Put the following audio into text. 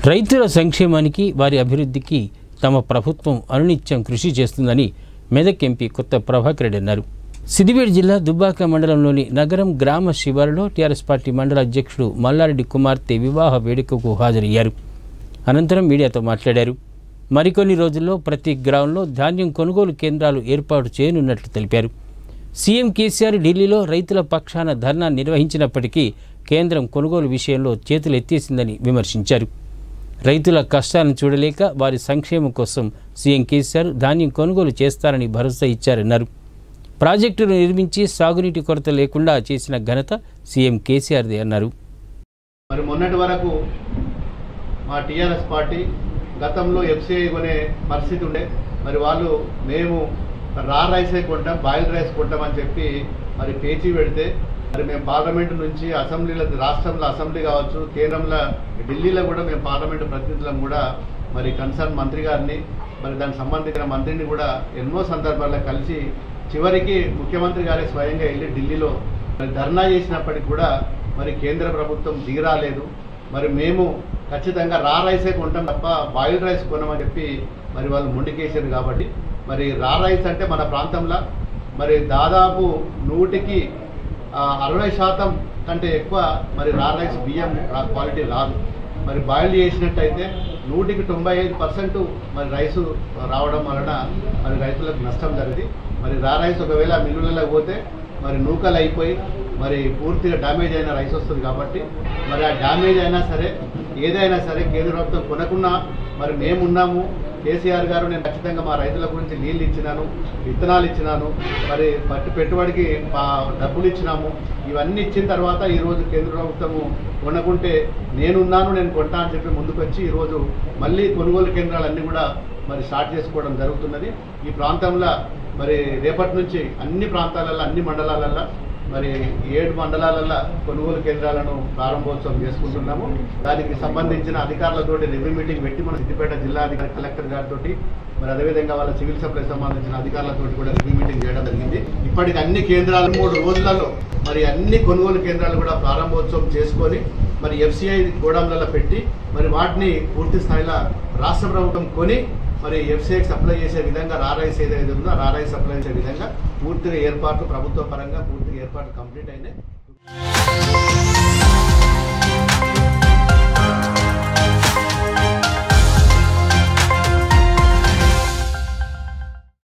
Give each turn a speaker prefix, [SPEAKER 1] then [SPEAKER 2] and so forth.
[SPEAKER 1] రైతుల సంక్షేమానికి వారి అభివృద్ధికి తమ ప్రభుత్వం అనునిత్యం కృషి చేస్తుందని మెదక్ ఎంపీ కొత్త ప్రభాకర్ రెడ్డి అన్నారు సిద్దిపేట జిల్లా దుబ్బాక మండలంలోని నగరం గ్రామ శివారులో టీఆర్ఎస్ పార్టీ మండల అధ్యక్షుడు మల్లారెడ్డి కుమార్తె వివాహ వేడుకకు హాజరయ్యారు అనంతరం మీడియాతో మాట్లాడారు మరికొన్ని రోజుల్లో ప్రతి గ్రామంలో ధాన్యం కొనుగోలు కేంద్రాలు ఏర్పాటు చేయనున్నట్లు తెలిపారు సీఎం కేసీఆర్ ఢిల్లీలో రైతుల పక్షాన ధర్నా నిర్వహించినప్పటికీ కేంద్రం కొనుగోలు విషయంలో చేతులు ఎత్తేసిందని విమర్శించారు రైతుల కష్టాలను చూడలేక వారి సంక్షేమం కోసం సీఎం కేసీఆర్ ధాన్యం కొనుగోలు చేస్తారని భరోసా ఇచ్చారన్నారు ప్రాజెక్టులు నిర్మించి సాగునీటి కొరత లేకుండా చేసిన ఘనత సీఎం కేసీఆర్దే అన్నారు
[SPEAKER 2] మరి మొన్నటి వరకు మా టీఆర్ఎస్ పార్టీ గతంలో ఎఫ్సిఐ కొనే పరిస్థితి ఉండే మరి వాళ్ళు మేము రా రైసే కొంటాం బాయిల్ రైస్ కొంటామని చెప్పి మరి పేచీ పెడితే మరి మేము పార్లమెంటు నుంచి అసెంబ్లీలో రాష్ట్రంలో అసెంబ్లీ కావచ్చు కేంద్రంలో ఢిల్లీలో కూడా మేము పార్లమెంటు ప్రతినిధులం కూడా మరి కన్సర్న్ మంత్రి గారిని మరి దానికి సంబంధించిన మంత్రిని కూడా ఎన్నో సందర్భాల్లో కలిసి చివరికి ముఖ్యమంత్రి గారే స్వయంగా వెళ్ళి ఢిల్లీలో మరి ధర్నా చేసినప్పటికి కూడా మరి కేంద్ర ప్రభుత్వం దిగిరాలేదు మరి మేము ఖచ్చితంగా రా రైసే కొంటాం తప్ప బాయిల్ రైస్ కొనమని చెప్పి మరి వాళ్ళు మొండికేసారు కాబట్టి మరి రా రైస్ అంటే మన ప్రాంతంలో మరి దాదాపు నూటికి ఆ, అరవై శాతం కంటే ఎక్కువ మరి రా రైస్ బియ్యం రా- క్వాలిటీ రాదు మరి బాయిల్ చేసినట్టయితే నూటికి తొంభై ఐదు పర్సెంట్ మరి రైసు రావడం వలన మరి రైతులకు నష్టం జరిగింది మరి రా రైస్ ఒకవేళ మిల్లులలో పోతే మరి నూకలు అయిపోయి మరి పూర్తిగా డ్యామేజ్ అయిన రైస్ వస్తుంది కాబట్టి మరి ఆ డ్యామేజ్ అయినా సరే ఏదైనా సరే కేంద్ర ప్రభుత్వం కొనకున్నా మరి మేమున్నాము కేసీఆర్ గారు నేను ఖచ్చితంగా మా రైతుల గురించి నీళ్ళు ఇచ్చినాను విత్తనాలు ఇచ్చినాను మరి పట్టు పెట్టుబడికి మా డబ్బులు ఇచ్చినాము ఇవన్నీ ఇచ్చిన తర్వాత ఈరోజు కేంద్ర ప్రభుత్వము కొనకుంటే నేనున్నాను నేను కొంటా అని చెప్పి ముందుకొచ్చి ఈరోజు మళ్ళీ కొనుగోలు కేంద్రాలన్నీ కూడా మరి స్టార్ట్ చేసుకోవడం జరుగుతున్నది ఈ ప్రాంతంలో మరి రేపటి నుంచి అన్ని ప్రాంతాలలో అన్ని మండలాలలో మరి ఏడు మండలాలలో కొనుగోలు కేంద్రాలను ప్రారంభోత్సవం చేసుకుంటున్నాము దానికి సంబంధించిన అధికారులతోటి రివ్యూ మీటింగ్ పెట్టి మన సిద్దిపేట జిల్లా అధికారి కలెక్టర్ గారితో మరి అదేవిధంగా వాళ్ళ సివిల్ సప్లై సంబంధించిన అధికారులతో కూడా రివ్యూ మీటింగ్ చేయడం జరిగింది ఇప్పటికి అన్ని కేంద్రాలు మూడు రోజులలో మరి అన్ని కొనుగోలు కేంద్రాలు కూడా ప్రారంభోత్సవం చేసుకొని మరి ఎఫ్సిఐ గోడాంలలో పెట్టి మరి వాటిని పూర్తి స్థాయిలో రాష్ట్ర ప్రభుత్వం కొని మరి ఎఫ్సిఐకి సప్లై చేసే విధంగా రారైస్ ఏదైతే ఉందో ఆ రారైస్ సప్లై చేసే విధంగా పూర్తిగా ఏర్పాట్లు ప్రభుత్వ పరంగా పూర్తిగా ఏర్పాట్లు కంప్లీట్ అయినాయి